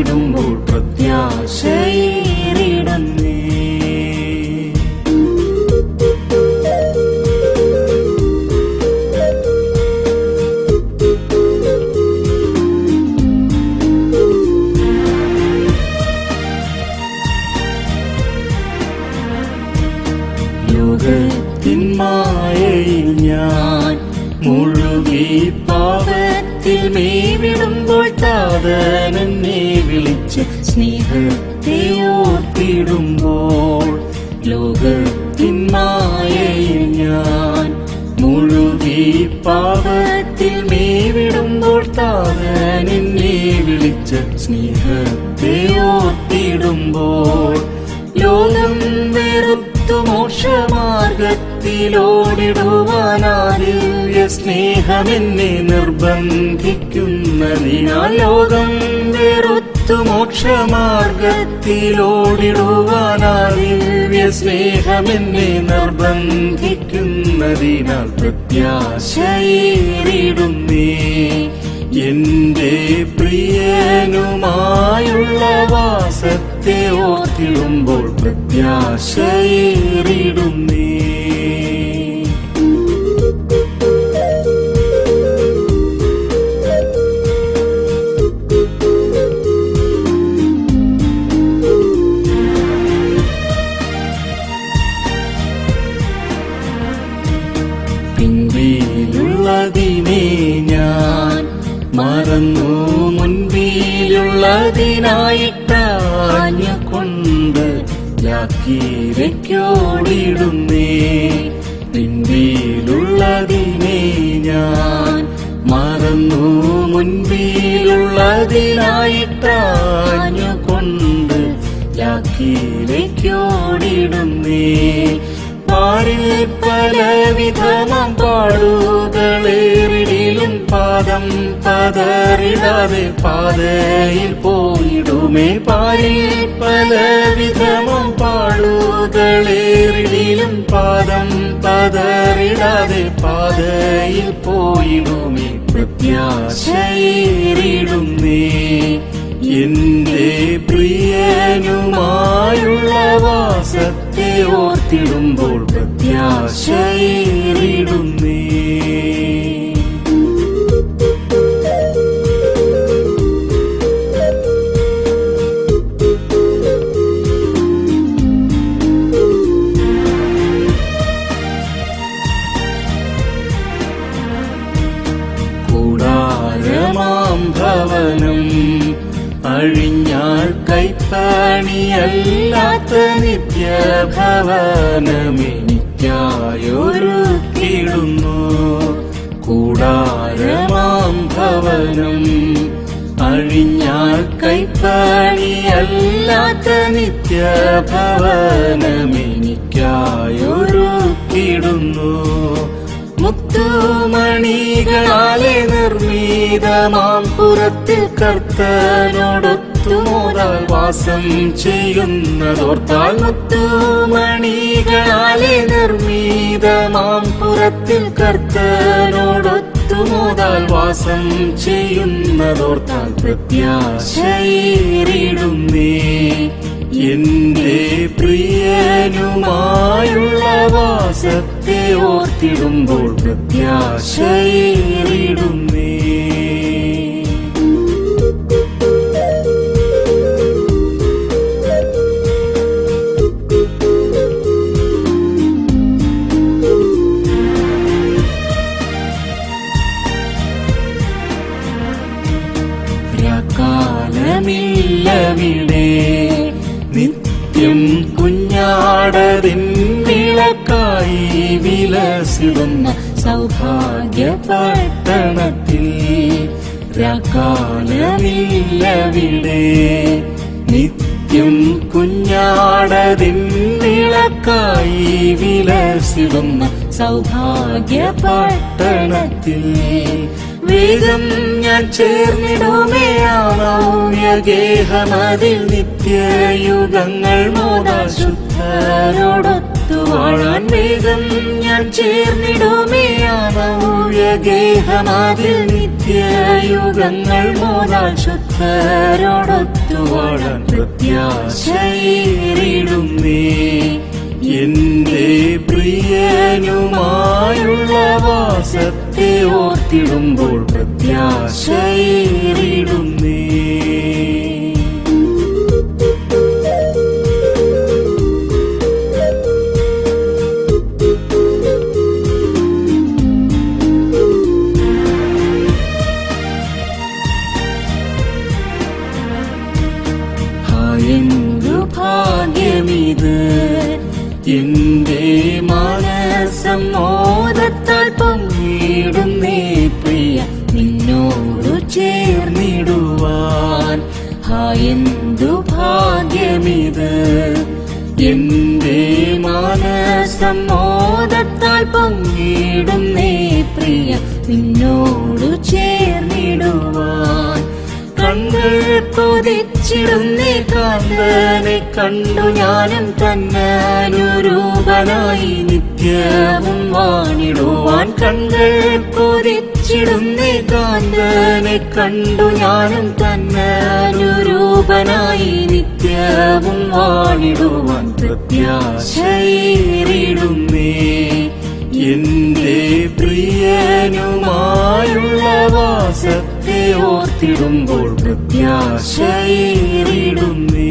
ഓർത്തിടുമ്പോൾ പ്രത്യാശയേറിടുന്നേ ലോകത്തിൻ മായയിൽ ഞാൻ മുഴുകി പാപത്തിൽ മേവിടുമ്പോൾ താതനെന്നെ വിളിച്ച് സ്നേഹത്തെ ഓർത്തിടുമ്പോൾ ലോകത്തിൻ മായയിൽ ഞാൻ മുഴുകി പാപത്തിൽ മേവിടുമ്പോൾ താതനെന്നെ വിളിച്ച് സ്നേഹത്തെ ഓർത്തിടുമ്പോൾ ലോകം വെറുത്തു മോക്ഷമാർഗത്തിലോടിടുവാനാദിവ്യ സ്നേഹമെന്നെ നിർബന്ധിക്കുന്നതിനാൽ ലോകം വെറുത്തു മോക്ഷമാർഗത്തിലോടിടുവാനാദിവ്യ സ്നേഹമെന്നെ നിർബന്ധിക്കുന്നതിനാൽ പ്രത്യാശയേറിടുന്നേ എന്റെ പ്രിയനുമായുള്ള വാസത്തെ ഓർത്തിടുമ്പോൾ പ്രത്യാശയേറിടുന്നേ പിൻപിലുള്ളതിനെ ഞാൻ മറന്നു മുൻപിലുള്ളതിനായിട്ടാഞ്ഞു കൊണ്ട് യാക്കീരയ്ക്കോടിടുന്നേ പിൻപിലുള്ളതിനെ ഞാൻ മറന്നു മുൻപിലുള്ളതിനായിട്ടാഞ്ഞു കൊണ്ട് യാക്കീരയ്ക്കോടിടുന്നേ പാരിൽ പലവിധമാം പാടുകളേറിടിലും പാദം പതറിടാതെ പാതയിൽ പോയിടുമേ പാരിൽ പലവിധമാം പാടുകളേറിടിലും പാദം പതറിടാതെ പാതയിൽ പോയിടുമേ പ്രത്യാശയേറിടുന്നേ എന്റെ പ്രിയനുമായുള്ള വാസത്തെ ഓർത്തിടുമ്പോൾ പ്രത്യാശയേറിടുന്നേ കൂടാരമാം ഭവനം അഴിഞ്ഞാൽ കൈപ്പണിയല്ലാത്ത നിത്യഭവനമെനിക്കായൊരുക്കിടുന്നു കൂടാരമാം ഭവനം അഴിഞ്ഞാൽ കൈപ്പണിയല്ലാത്ത നിത്യഭവനമെനിക്കായൊരുക്കിടുന്നു മുത്തുമണികളാലെ നിർമ്മീതമാം പുറത്തിൽ കർത്തനോടൊത്തുമോതാൽ വാസം ചെയ്യുന്നതോർത്താൽ മുത്തുമണികളാലെ നിർമ്മീതമാം പുറത്തിൽ കർത്തനോടൊത്തുമോതാൽ വാസം ചെയ്യുന്നതോർത്താൽ പ്രത്യാശയേറിടുന്നേ എന്റെ പ്രിയനുമായുള്ള വാസത്തെ ഓർത്തിടുമ്പോൾ പ്രത്യാശയേറിടുന്നേ കാലമില്ലവിടെ നിത്യം കുഞ്ഞാടതിൻ വിളക്കായി വിലസിടുന്ന സൗഭാഗ്യ പട്ടണത്തിൽ രാക്കാലമില്ലവിടെ നിത്യം കുഞ്ഞാടതിൻ വിളക്കായി വിലസിടുന്ന സൗഭാഗ്യ പട്ടണത്തിൽ വേഗം ഞാൻ ചേർന്നിടുമേ ആ നവ്യഗേഹമതിൽ നിത്യയുഗങ്ങൾ മോദാശുദ്ധരോടൊത്തു ഒത്തുവാഴാൻ വേഗം ഞാൻ ചേർന്നിടുമേ ഗേഹമാതിൽ നിത്യയുഗങ്ങൾ മോതാൽ ശുദ്ധരോടൊത്തുവാഴാൻ പ്രത്യാശയേറിടുന്നേ എന്റെ പ്രിയനുമായുള്ള വാസത്തെ ഓർത്തിടുമ്പോൾ പ്രത്യാശയേറിടുന്നേ എന്തു ഭാഗ്യമിത് എന്റെ മനസ്സമ്മോദത്താൽ പൊങ്ങിടുന്നേ പ്രിയ നിന്നോടു ചേർന്നിടുവാൻ ഹാ എന്തു ഭാഗ്യമിത് എന്റെ മനസ്സമ്മോദത്താൽ പൊങ്ങിടുന്നേ പ്രിയ നിന്നോടു ചേർന്നിടുവാൻ കണ്ണുകൾ കൊതിച്ചിടുന്നേ കാന്തനെ കണ്ടു ഞാനും തന്നെ അനുരൂപനായി നിത്യവും വാണിടുവാൻ കണ്ണുകൾ കൊതിച്ചിടുന്നേ കാന്തനെ കണ്ടു ഞാനും തന്നെ അനുരൂപനായി നിത്യവും വാണിടുവാൻ പ്രത്യാശയേറിടുന്നേ എന്റെ പ്രിയനുമായുള്ള വാസത്തെ ഓർത്തിടുമ്പോൾ പ്രത്യാശയേറിടുന്നേ